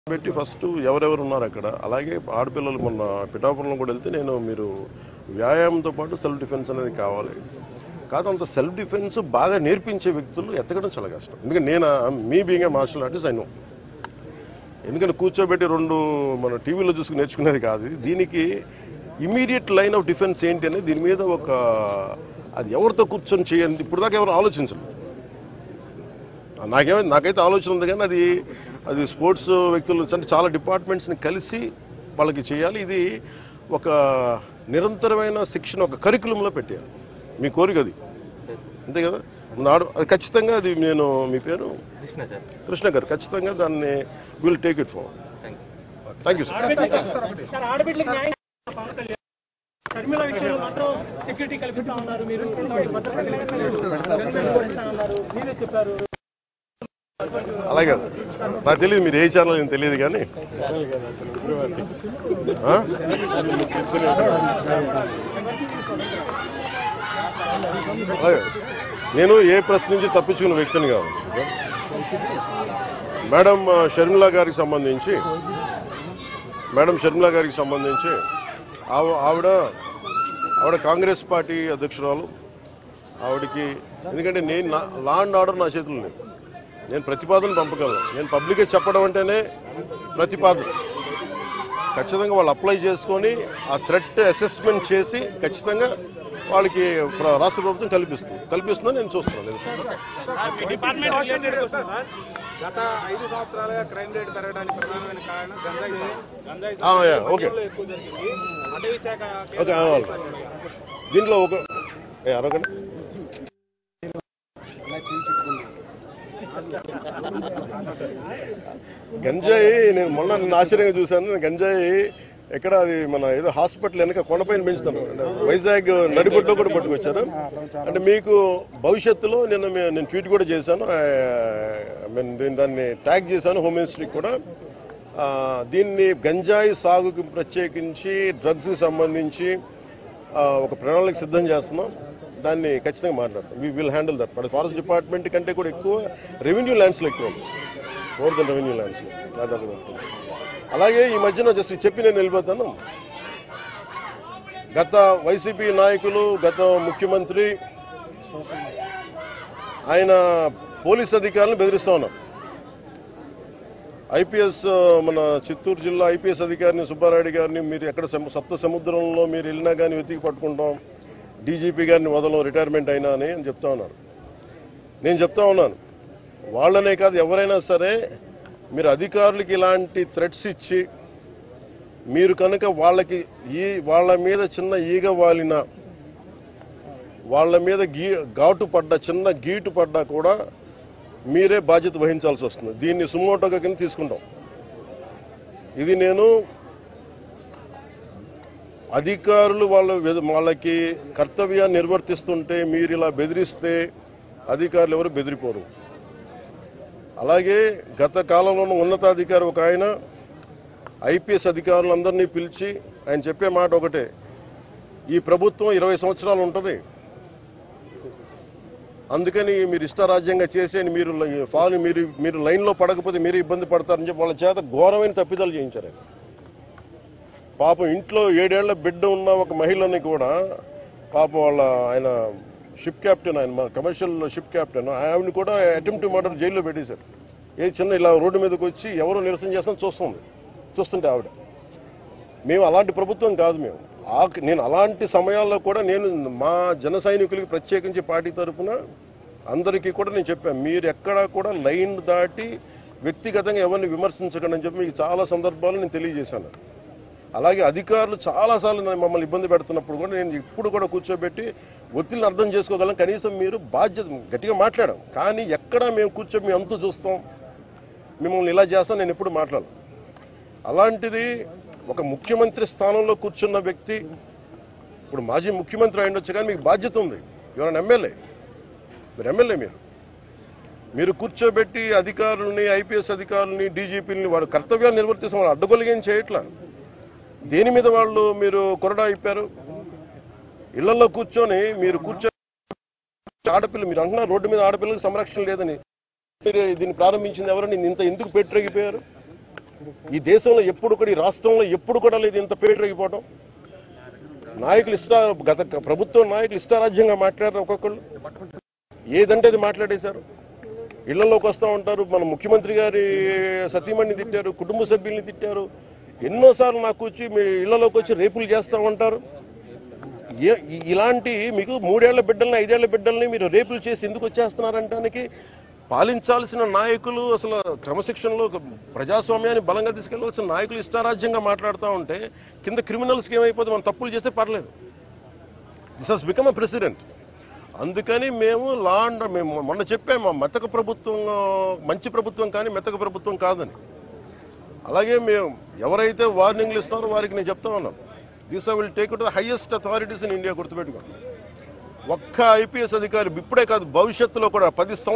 పెట్టి ఫస్ట్ ఎవరెవరు ఉన్నారు అక్కడ అలాగే ఆడపిల్లలు మొన్న పిఠాపురంలో కూడా వెళ్తే నేను మీరు వ్యాయామంతో పాటు సెల్ఫ్ డిఫెన్స్ అనేది కావాలి కాదు అంత సెల్ఫ్ డిఫెన్స్ బాగా నేర్పించే వ్యక్తులు ఎత్తకడం చాలా కష్టం ఎందుకంటే నేను me being a martial artist అయినా ఎందుకంటే కూర్చోబెట్టి రెండు మన టీవీలో చూసుకుని నేర్చుకునేది కాదు ఇది. దీనికి ఇమీడియట్ లైన్ ఆఫ్ డిఫెన్స్ ఏంటి అనేది దీని మీద ఒక అది ఎవరితో కూర్చొని చేయండి ఇప్పుడు దాకా ఎవరు ఆలోచించలేదు నాకేమో నాకైతే ఆలోచన ఉంది కానీ అది అది స్పోర్ట్స్ వ్యక్తులు అంటే చాలా డిపార్ట్మెంట్స్ని కలిసి వాళ్ళకి చేయాలి ఇది ఒక నిరంతరమైన శిక్షణ ఒక కరికులంలో పెట్టేయాలి మీ కోరిక అది అంతే కదా నాడు అది ఖచ్చితంగా అది నేను మీ పేరు కృష్ణ సార్ కృష్ణ గారు ఖచ్చితంగా దాన్ని will take it far thank you thank you sir sir ఆడబిడ్డలకు న్యాయం పవన్ కళ్యాణ్ షర్మిల విషయంలో మాత్రం సెక్యూరిటీ కల్పిస్తా ఉన్నారు మీరు భద్రత కల్పించలేదు షర్మిలను కొడుతా ఉన్నారు మీరే చెప్పారు అలాగే నాకు తెలియదు మీరు ఏ ఛానల్ నేను తెలియదు కానీ ఆ? అలాగే. నేను ఏ ప్రశ్న నుంచి తప్పించుకున్న వ్యక్తిని కాదు మేడం ఆ, షర్మిల గారికి సంబంధించి మేడం షర్మిల గారికి సంబంధించి ఆవ- ఆవిడ ఆవిడ కాంగ్రెస్ పార్టీ అధ్యక్షురాలు ఆవిడకి ఎందుకంటే నేను నా లా అండ్ ఆర్డర్ నా చేతుల్లో లేదు నేను ప్రతిపాదన పంపగలను నేను పబ్లిక్గా చెప్పడం అంటేనే ప్రతిపాదన ఖచ్చితంగా వాళ్ళు అప్లై చేసుకొని ఆ థ్రెట్ అసెస్మెంట్ చేసి ఖచ్చితంగా వాళ్ళకి ప్ర- రాష్ట్ర ప్రభుత్వం కల్పిస్తుంది కల్పిస్తుందని నేను చూస్తున్నాను గత ఐదు సంవత్సరాలుగా క్రైమ్ రేట్ పెరగడానికి ప్రధానమైన కారణం గంజాయి సాగు. గంజాయి ఆ, సాగు యా, ఓకే దేశంలో ఎక్కువ జరిగింది అటవీ శాఖ ఓకే అనవాలి దీంట్లో ఒక ఏ, అరవకండి గంజాయి నేను మొన్న నిన్న ఆశ్చర్యంగా చూశాను నేను గంజాయి ఎక్కడ అది మన ఏదో హాస్పిటల్ వెనక కొండపైన పెంచుతాను అంటే వైజాగ్ నడిబొడ్లో కూడా పట్టుకొచ్చారు అంటే మీకు భవిష్యత్తులో నిన్న మే- నేను ట్వీట్ కూడా చేశాను ఆ, నేను దీన్ని- దాన్ని ట్యాగ్ చేశాను హోమ్ మినిస్ట్రీకి కూడా ఆ, దీన్ని గంజాయి సాగుకు ప్రత్యేకించి డ్రగ్స్కి సంబంధించి ఆ, ఒక ప్రణాళిక సిద్ధం చేస్తున్నాం దాన్ని ఖచ్చితంగా మాట్లాడతాం వీ విల్ హ్యాండిల్ దట్ మన ఫారెస్ట్ డిపార్ట్మెంట్ కంటే కూడా ఎక్కువ రెవెన్యూ ల్యాండ్స్లో ఎక్కువ ఉంది మోర్ దెన్ రెవెన్యూ ల్యాండ్స్లో దాదాపు ఉంటుంది. అలాగే ఈ మధ్యన జస్ట్ చెప్పి నేను వెళ్ళిపోతాను గత వైసీపీ నాయకులు గత ముఖ్యమంత్రి ఆయన పోలీస్ అధికారులను బెదిరిస్తా ఉన్నారు ఐపీఎస్ మన చిత్తూరు జిల్లా ఐపీఎస్ అధికారిని సుబ్బారెడ్డి గారిని మీరు ఎక్కడ సము- సప్త సముద్రంలో మీరు వెళ్ళినా కానీ వెతికి పట్టుకుంటాం డీజీపీ గారిని వదలం రిటైర్మెంట్ అయినా అని అని చెప్తా ఉన్నారు నేను చెప్తా ఉన్నాను వాళ్ళనే కాదు ఎవరైనా సరే మీరు అధికారులకి ఇలాంటి థ్రెట్స్ ఇచ్చి మీరు కనుక వాళ్ళకి ఈ వాళ్ళ మీద చిన్న ఈగ వాలిన వాళ్ళ మీద గీ ఘాటు పడ్డ చిన్న గీటు పడ్డా కూడా మీరే బాధ్యత వహించాల్సి వస్తుంది దీన్ని సుమోటోగా కింద తీసుకుంటాం ఇది నేను అధికారులు వాళ్ళ వెద- వాళ్ళకి కర్తవ్యాన్ని నిర్వర్తిస్తుంటే మీరు ఇలా బెదిరిస్తే అధికారులు ఎవరు బెదిరిపోరు అలాగే గత కాలంలో ఉన్న ఉన్నతాధికారి ఒక ఆయన ఐపీఎస్ అధికారులందరినీ పిలిచి ఆయన చెప్పే మాట ఒకటే ఈ ప్రభుత్వం ఇరవై సంవత్సరాలు ఉంటుంది అందుకని మీరు ఇష్టారాజ్యంగా చేసేయండి మీరు లై- ఫాలో మీరు మీరు లైన్లో పడకపోతే మీరు ఇబ్బంది పడతారని చెప్పి వాళ్ళ చేత ఘోరమైన తప్పిదాలు చేయించారు ఆయన. పాపం ఇంట్లో ఏడేళ్ల బిడ్డ ఉన్న ఒక మహిళని కూడా పాపం వాళ్ళ ఆయన షిప్ క్యాప్టెన్ ఆయన మా కమర్షియల్ షిప్ క్యాప్టెన్ ఆవిడని కూడా అటెంప్ట్ మర్డర్ జైల్లో పెట్టేశారు ఏ చిన్న ఇలా రోడ్డు మీదకి వచ్చి ఎవరు నిరసన చేస్తాం చూస్తుంది చూస్తుంటే ఆవిడ మేము అలాంటి ప్రభుత్వం కాదు మేము ఆ నేను అలాంటి సమయాల్లో కూడా నేను మా జన సైనికులకి ప్రత్యేకించి పార్టీ తరఫున అందరికీ కూడా నేను చెప్పాను మీరు ఎక్కడా కూడా లైన్ దాటి వ్యక్తిగతంగా ఎవరిని విమర్శించకండి అని చెప్పి మీకు చాలా సందర్భాలు నేను తెలియజేశాను అలాగే అధికారులు చాలాసార్లు నన్ను మమ్మల్ని ఇబ్బంది పెడుతున్నప్పుడు కూడా నేను ఇప్పుడు కూడా కూర్చోబెట్టి ఒత్తిడిని అర్థం చేసుకోగలం కనీసం మీరు బాధ్యత గట్టిగా మాట్లాడాం కానీ ఎక్కడ మేము కూర్చో మేము అంతు చూస్తాం మిమ్మల్ని ఇలా చేస్తాం నేను ఎప్పుడు మాట్లాడను అలాంటిది ఒక ముఖ్యమంత్రి స్థానంలో కూర్చున్న వ్యక్తి ఇప్పుడు మాజీ ముఖ్యమంత్రి అయ్యుండొచ్చు కానీ మీకు బాధ్యత ఉంది ఎవరైనా ఎమ్మెల్యే మీరు ఎమ్మెల్యే మీరు మీరు కూర్చోబెట్టి అధికారుల్ని ఐపీఎస్ అధికారుల్ని డీజీపీలని వాడు కర్తవ్యాలు నిర్వర్తిస్తాం వాళ్ళు అడ్డగొలిగేం చేయట్లా దేని మీద వాళ్ళు మీరు కొరడా అయిపోయారు ఇళ్లలో కూర్చొని మీరు కూర్చో ఆడపిల్ల మీరు అంటున్నారు రోడ్డు మీద ఆడపిల్లలకు సంరక్షణ లేదని మీరు దీన్ని ప్రారంభించింది ఎవరని ఇంత ఎందుకు పెట్టిపోయారు ఈ దేశంలో ఎప్పుడు కూడా ఈ రాష్ట్రంలో ఎప్పుడు కూడా లేదు ఇంత పేటరైపోవడం నాయకులు ఇష్ట గత ప్రభుత్వం నాయకులు ఇష్టారాజ్యంగా మాట్లాడారు ఒక్కొక్కళ్ళు ఏదంటే అది మాట్లాడేశారు ఇళ్లలోకి వస్తూ ఉంటారు మన ముఖ్యమంత్రి గారి సతీమణిని తిట్టారు కుటుంబ సభ్యుల్ని తిట్టారు ఎన్నోసార్లు నాకు వచ్చి మీ ఇళ్లలోకి వచ్చి రేపులు చేస్తూ ఉంటారు ఏ- ఇ- ఇలాంటి మీకు మూడేళ్ల బిడ్డల్ని ఐదేళ్ల బిడ్డల్ని మీరు రేపులు చేసి ఎందుకు వచ్చేస్తున్నారంటానికి పాలించాల్సిన నాయకులు అసలు క్రమశిక్షణలో ఒక ప్రజాస్వామ్యాన్ని బలంగా తీసుకెళ్లాల్సిన నాయకులు ఇష్టారాజ్యంగా మాట్లాడుతూ ఉంటే కింద క్రిమినల్స్కి ఏమైపోతే మనం తప్పులు చేస్తే పర్లేదు this has become a president అందుకని మేము లా అండ్ మేము మొన్న చెప్పాము మా మెతక ప్రభుత్వం ఆ, మంచి ప్రభుత్వం కానీ మెతక ప్రభుత్వం కాదని అలాగే మేము ఎవరైతే వార్నింగ్లు ఇస్తున్నారో వారికి నేను చెప్తా ఉన్నాను this will take to the highest authorities in India గుర్తుపెట్టుకోండి ఒక్క ఐపీఎస్ అధికారి ఇప్పుడే కాదు భవిష్యత్తులో కూడా పది సంవత్సరాలు